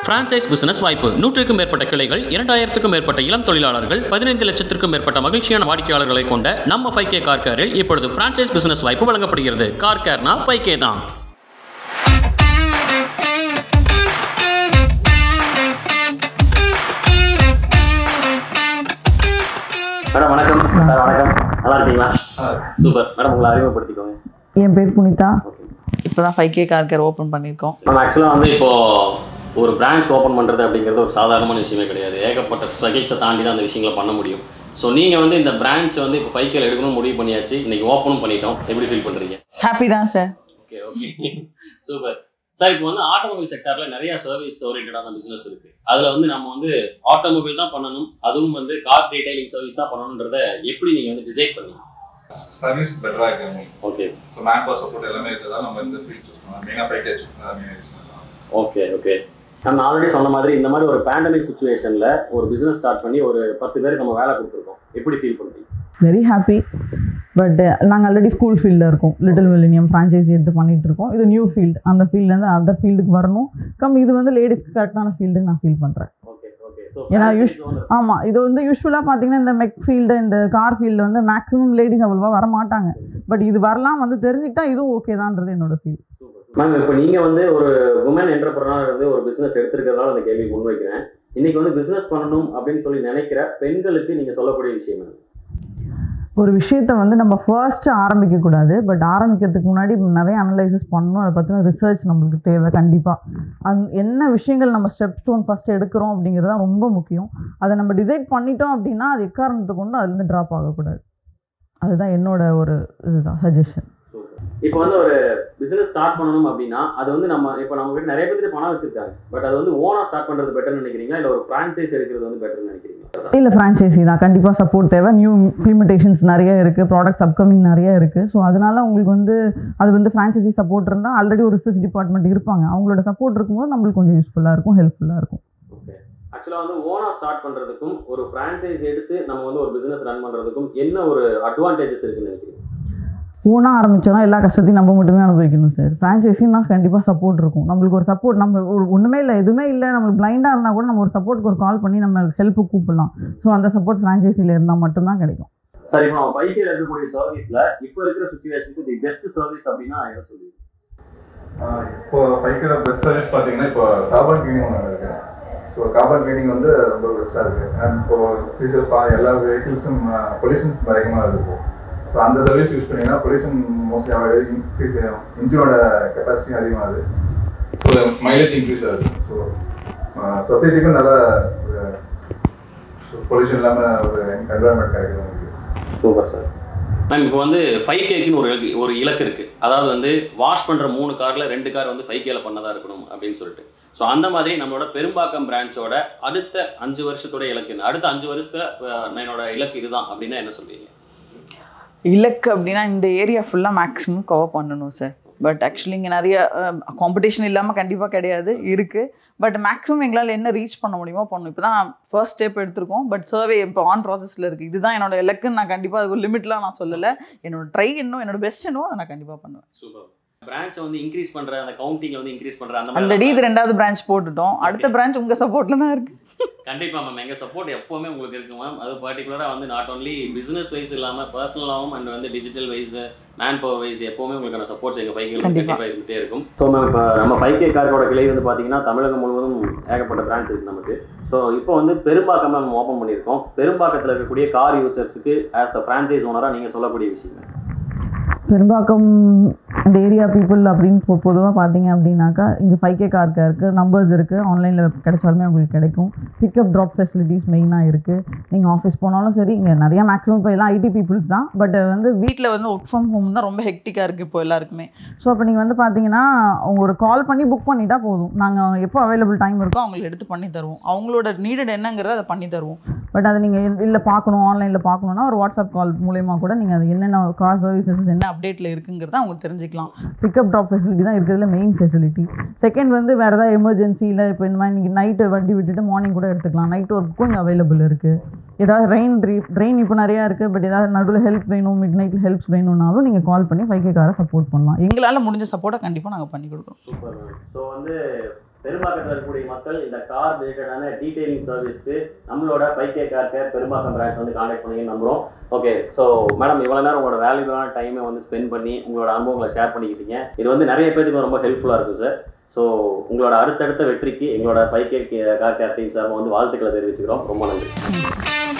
Franchise business வாய்ப்பு நூற்றுக்கும் மேற்பட்ட கிளைகள் இரண்டாயிரத்துக்கும் மேற்பட்ட இளம் தொழிலாளர்கள் பதினைந்து லட்சத்திற்கும் மேற்பட்ட மகிழ்ச்சியான வாடிக்கையாளர்களை கொண்ட நம்ம ஃபைவ் கே கார் கேரில் இப்பொழுது பிரான்சைஸ் பிசினஸ் வாய்ப்பு வழங்கப்படுகிறது கார் கேர்னா ஃபைவ் கே தான் மேடம் வணக்கம் சார் வணக்கம் நல்லா இருக்கீங்களா சூப்பர் மேடம் உங்களை அறிமுகப்படுத்திக்கோங்க என் பேர் புனிதா இப்போ தான் five K car care open பண்ணியிருக்கோம் மேம் ஆக்சுவலாக வந்து இப்போ ஒரு பிரான்ச் ஓப்பன் பண்ணுறது அப்படிங்கிறது ஒரு சாதாரணமான விஷயமே கிடையாது ஏகப்பட்ட ஸ்ட்ரகிள்ஸை தாண்டி தான் அந்த விஷயங்களை பண்ண முடியும் ஸோ நீங்கள் வந்து இந்த பிரான்ச் வந்து இப்போ ஃபைவ் கேல எடுக்கணும்னு முடிவு பண்ணியாச்சு இன்னைக்கு ஓப்பனும் பண்ணிட்டோம் எப்படி ஃபீல் பண்ணுறீங்க ஹாப்பி தான் sir okay okay super sir இப்போ வந்து ஆட்டோமொபைல் செக்டாரில் நிறைய சர்வீஸ் ஓரியன்டான பிஸ்னஸ் இருக்குது அதில் வந்து நம்ம வந்து ஆட்டோமொபைல் தான் பண்ணணும் அதுவும் வந்து கார் டீடைலிங் சர்வீஸ் தான் பண்ணணுன்றத எப்படி நீங்கள் வந்து டிசைட் பண்ணீங்க சர்வீஸ் பெட்டரா இருக்கு உங்களுக்கு okay so man power support எல்லாமே இருக்கிறதால நம்ம இந்த ஃபீல்ட் சூஸ் பண்ணலாம் மெயினாக ஃபைவ் டே சூஸ் பண்ணலாம் மெயின் ரீசன் ஓகே ஓகே நான் ஆல்ரெடி சொன்ன மாதிரி இந்த மாதிரி ஒரு பேண்டமிக் சுச்சுவேஷனில் ஒரு பிஸ்னஸ் ஸ்டார்ட் பண்ணி ஒரு பத்து பேருக்கு நம்ம வேலை கொடுத்துருக்கோம் எப்படி ஃபீல் பண்ணுறீங்க வெரி ஹாப்பி பட் நாங்கள் ஆல்ரெடி ஸ்கூல் ஃபீல்டில் இருக்கோம் லிட்டில் மில்லினியம் ஃப்ரான்ச்சைஸி எடுத்து பண்ணிட்டு இருக்கோம் இது நியூ ஃபீல்டு அந்த ஃபீல்ட்லேருந்து அதர் ஃபீல்டுக்கு வரணும் கம் இது வந்து லேடிஸ்க்கு கரெக்டான ஃபீல்டு நான் ஃபீல் பண்ணுறேன் ஓகே ஓகே ஸோ ஏன்னா யூஸ் ஆமாம் இது வந்து யூஸ்வலாக பார்த்தீங்கன்னா இந்த மெக் ஃபீல்டு இந்த கார் ஃபீல்டு வந்து மேக்ஸிமம் லேடிஸ் அவ்வளோவா வர மாட்டாங்க பட் இது வரலாம் வந்து தெரிஞ்சுக்கிட்டா இதுவும் ஓகே தான்றது என்னோட ஃபீல் மேம் இப்போ நீங்கள் வந்து ஒரு உமன் என்டர்பிரனர் வந்து ஒரு பிஸ்னஸ் எடுத்திருக்கிறதால அந்த கேள்வி முன்வைக்கிறேன் இன்னைக்கு வந்து பிஸ்னஸ் பண்ணணும் அப்படின்னு சொல்லி நினைக்கிற பெண்களுக்கு நீங்கள் சொல்லக்கூடிய விஷயம் என்ன ஒரு விஷயத்த வந்து நம்ம ஃபர்ஸ்ட் ஆரம்பிக்கக்கூடாது பட் ஆரம்பிக்கிறதுக்கு முன்னாடி நிறைய அனலைசிஸ் பண்ணணும் அதை பற்றின ரிசர்ச் நம்மளுக்கு தேவை கண்டிப்பாக அந் என்ன விஷயங்கள் நம்ம ஸ்டெப் ஸ்டோன் ஃபஸ்ட் எடுக்கிறோம் அப்படிங்கிறது தான் ரொம்ப முக்கியம் அதை நம்ம டிசைட் பண்ணிட்டோம் அப்படின்னா அது எக்காரணத்தை கொண்டு அதுலேருந்து ட்ராப் ஆகக்கூடாது அதுதான் என்னோட ஒரு இதுதான் சஜஷன் இப்போ வந்து ஒரு பிசினஸ் ஸ்டார்ட் பண்ணணும் அப்படின்னா அது வந்து நம்ம இப்போ நம்ம கிட்ட நிறைய பேர் பணம் வச்சிருக்காங்க பட் அது வந்து ஓனா ஸ்டார்ட் பண்றது பெட்டர்னு நினைக்கிறீங்களா இல்லை ஒரு ஃப்ரான்ச்சைஸ் எடுக்கிறது வந்து பெட்டர்னு நினைக்கிறீங்களா இல்லை ஃப்ரான்ச்சைசி தான் கண்டிப்பாக சப்போர்ட் தேவை நியூ இம்ப்ளிமெண்டேஷன்ஸ் நிறைய இருக்குது ப்ராடக்ட்ஸ் அப்கமிங் நிறைய இருக்குது ஸோ அதனால உங்களுக்கு வந்து அது வந்து ஃப்ரான்ச்சைசி சப்போர்ட் இருந்தால் ஆல்ரெடி ஒரு ரிசர்ச் டிபார்ட்மெண்ட் இருப்பாங்க அவங்களோட சப்போர்ட் இருக்கும்போது நம்மளுக்கு கொஞ்சம் யூஸ்ஃபுல்லாக இருக்கும் ஹெல்ப்ஃபுல்லாக இருக்கும் ஓகே ஆக்சுவலாக வந்து ஓனா ஸ்டார்ட் பண்றதுக்கும் ஒரு ஃப்ரான்ச்சைஸ் எடுத்து நம்ம வந்து ஒரு பிசினஸ் ரன் பண்றதுக்கும் என்ன ஒரு அட்வான்டேஜஸ் இருக்குன்னு நினைக்கிறீங்க ஓனாக ஆரம்பிச்சோன்னா எல்லா கஷ்டத்தையும் நம்ம மட்டுமே அனுபவிக்கணும் சார் ஃப்ரான்ச்சைஸின்னா கண்டிப்பாக சப்போர்ட் இருக்கும் நம்மளுக்கு ஒரு சப்போர்ட் நம்ம ஒரு ஒன்றுமே இல்லை எதுவுமே இல்லை நம்மளுக்கு பிளைண்டாக இருந்தால் கூட நம்ம ஒரு சப்போர்ட்டுக்கு ஒரு கால் பண்ணி நம்ம ஹெல்ப்பு கூப்பிடலாம் ஸோ அந்த சப்போர்ட் ஃப்ரான்ச்சைஸியில் இருந்தால் மட்டும்தான் கிடைக்கும் சார் இப்போ நம்ம பைக்கில் இருக்கக்கூடிய சர்வீஸ்ல இப்போ இருக்கிற சுச்சுவேஷனுக்கு தி பெஸ்ட் சர்வீஸ் அப்படின்னா என்ன சொல்லுவீங்க இப்போ ஃபைவ் பெஸ்ட் சர்வீஸ் பார்த்தீங்கன்னா இப்போ கார்பன் கிளீனிங் ஒன்று இருக்கு ஸோ கார்பன் கிளீனிங் வந்து ரொம்ப பெஸ்ட்டாக இருக்கு அண்ட் இப்போ ஃபியூச்சர் பா எல்லா வெஹிக்கிள்ஸும் பொல்யூஷன்ஸ் அதிகமாக இருக்கு ஸோ அந்த சர்வீஸ் யூஸ் பண்ணீங்கன்னா பொல்யூஷன் மோஸ்ட்லி இன்க்ரீஸ் இன்ஜினோட கெப்பாசிட்டி அதிகமாகுது ஸோ மைலேஜ் இன்க்ரீஸ் ஆகுது ஸோ சொசைட்டிக்கும் நல்ல ஒரு பொல்யூஷன் இல்லாமல் ஒரு என்வரான்மெண்ட் கிடைக்குது உங்களுக்கு சூப்பர் சார் மேம் இப்போ வந்து ஃபைவ் கேக்குன்னு ஒரு இலக்கு ஒரு இலக்கு இருக்குது அதாவது வந்து வாஷ் பண்ணுற மூணு காரில் ரெண்டு கார் வந்து ஃபைவ் கேல பண்ணதாக இருக்கணும் அப்படின்னு சொல்லிட்டு ஸோ அந்த மாதிரி நம்மளோட பெரும்பாக்கம் பிரான்ச்சோட அடுத்த அஞ்சு வருஷத்தோட இலக்கு என்ன அடுத்த அஞ்சு வருஷத்துல அஹ், என்னோட இலக்கு இதுதான் அப்படின்னா என்ன சொல்வீங்க இலக்கு அப்படின்னா இந்த ஏரியா ஃபுல்லாக மேக்ஸிமம் கவர் பண்ணணும் சார் பட் ஆக்சுவலி இங்கே நிறைய காம்படிஷன் இல்லாமல் கண்டிப்பாக கிடையாது இருக்குது பட் மேக்ஸிமம் எங்களால் என்ன ரீச் பண்ண முடியுமோ பண்ணணும் இப்போ தான் ஃபர்ஸ்ட் ஸ்டெப் எடுத்திருக்கோம் பட் சர்வே இப்போ ஆன் ப்ராசஸில் இருக்குது இதுதான் என்னோட இலக்குன்னு நான் கண்டிப்பாக அதுக்கு லிமிட்லாம் நான் சொல்லலை என்னோட ட்ரை என்னோ என்னோட பெஸ்ட் என்னவோ அதை நான் கண்டிப்பாக பண்ணுவேன் சூப்பர் பிரான்ச்சை வந்து இன்க்ரீஸ் பண்ணுற அந்த கவுண்டிங்கை வந்து இன்க்ரீஸ் பண்ணுற அந்த ஆல்ரெடி இது மாதிரி ரெண்டாவது பிரான்ச் போட்டுட்டோம் அடுத்த பிரான்ச் உங்கள் சப்போர்ட்டில் தான் இருக்குது கண்டிப்பாக மேம் எங்கள் சப்போர்ட் எப்போவுமே உங்களுக்கு இருக்கு மேம் அது பர்டிகுலராக வந்து நாட் ஒன்லி பிஸ்னஸ் வைஸ் இல்லாமல் பர்சனலாகவும் அண்ட் வந்து digital wise man power wise எப்போவுமே உங்களுக்கான சப்போர்ட்ஸ் எங்கள் பைக்கில் கண்டிப்பா. கண்டிப்பாக இருந்துகிட்டே இருக்கும் ஸோ மேம் இப்போ நம்ம ஃபைவ் கே காரோட கிளை வந்து பார்த்தீங்கன்னா தமிழகம் முழுவதும் ஏகப்பட்ட பிரான்ச் இருக்குது நமக்கு ஸோ இப்போ வந்து பெரும்பாக்கம் நம்ம ஓப்பன் பண்ணியிருக்கோம் பெரும்பாக்கத்தில் இருக்கக்கூடிய கார் யூசர்ஸுக்கு ஆஸ் அ ஃப்ரான்ச்சைஸ் ஓனராக நீங்கள் சொல்லக்கூடிய விஷயம் பெரும்பாக்கம் இந்த ஏரியா பீப்புள் அப்படின்னு பொ பொதுவாக பார்த்தீங்க அப்படின்னாக்கா இங்கே ஃபைவ் கே கார் இருக்குது நம்பர்ஸ் இருக்குது ஆன்லைனில் கிடைச்சாலுமே உங்களுக்கு கிடைக்கும் பிக்கப் ட்ராப் ஃபெசிலிட்டிஸ் மெயினாக இருக்குது நீங்கள் ஆஃபீஸ் போனாலும் சரி இங்கே நிறைய மேக்ஸிமம் இப்போ எல்லாம் ஐடி பீப்புள்ஸ் தான் பட் வந்து வீட்டில் வந்து ஒர்க் ஃப்ரம் ஹோம் தான் ரொம்ப ஹெக்டிக்காக இருக்குது இப்போ எல்லாருக்குமே ஸோ அப்போ நீங்கள் வந்து பார்த்தீங்கன்னா அவங்க ஒரு கால் பண்ணி புக் பண்ணிட்டா போதும் நாங்கள் எப்போ அவைலபிள் டைம் இருக்கோ இருக்கோ அவங்களுக்கு எடுத்து பண்ணி தருவோம் அவங்களோட நீடட் என்னங்கிறத அதை பண்ணி தருவோம் பட் அதை நீங்கள் இல்லை பார்க்கணும் ஆன்லைனில் பார்க்கணுன்னா ஒரு வாட்ஸ்அப் கால் மூலயமா கூட நீங்கள் அது என்னென்ன கார் சர்வீசஸ் என்ன அப்டேட்டில் இருக்குங்கிறத அவங்க தெரிஞ்சுக்கலாம் பிக்கப் ட்ராப் ஃபெசிலிட்டி தான் இருக்கிறதுல மெயின் ஃபெசிலிட்டி செகண்ட் வந்து வேறு ஏதாவது எமர்ஜென்சியில் இப்போ இந்த மாதிரி நீங்கள் நைட்டு வண்டி விட்டுட்டு மார்னிங் கூட எடுத்துக்கலாம் நைட் ஒர்க்கும் இங்கே அவைலபிள் இருக்குது ஏதாவது ரெயின் ரெயின் இப்போ நிறையா இருக்குது பட் ஏதாவது நடுவில் ஹெல்ப் வேணும் மிட் நைட்டில் ஹெல்ப்ஸ் வேணும்னாலும் நீங்கள் கால் பண்ணி ஃபைவ் கே காரை சப்போர்ட் பண்ணலாம் எங்களால் முடிஞ்ச சப்போர்ட்டை கண்டிப்பாக நாங்கள் பண்ணி கொடுக்குறோம் சூப்பர் ஸோ வந்து பெரும்பாக்கத்தில் இருக்கக்கூடிய மக்கள் இந்த கார் ரிலேட்டடான டீடைலிங் சர்வீஸ்க்கு நம்மளோட five K car care Perumbakkam branch வந்து காண்டாக்ட் பண்ணி நம்புறோம் ஓகே ஸோ மேடம் இவ்வளோ நேரம் உங்களோட வேல்யூபிளான டைமை வந்து ஸ்பெண்ட் பண்ணி உங்களோட அனுபவங்களை ஷேர் பண்ணிக்கிட்டீங்க இது வந்து நிறைய பேருக்கு ரொம்ப ஹெல்ப்ஃபுல்லாக இருக்கும் சார் ஸோ உங்களோட அடுத்தடுத்த வெற்றிக்கு எங்களோட five K car care team sir வந்து வாழ்த்துக்களை தெரிவிச்சுக்கிறோம் ரொம்ப நன்றி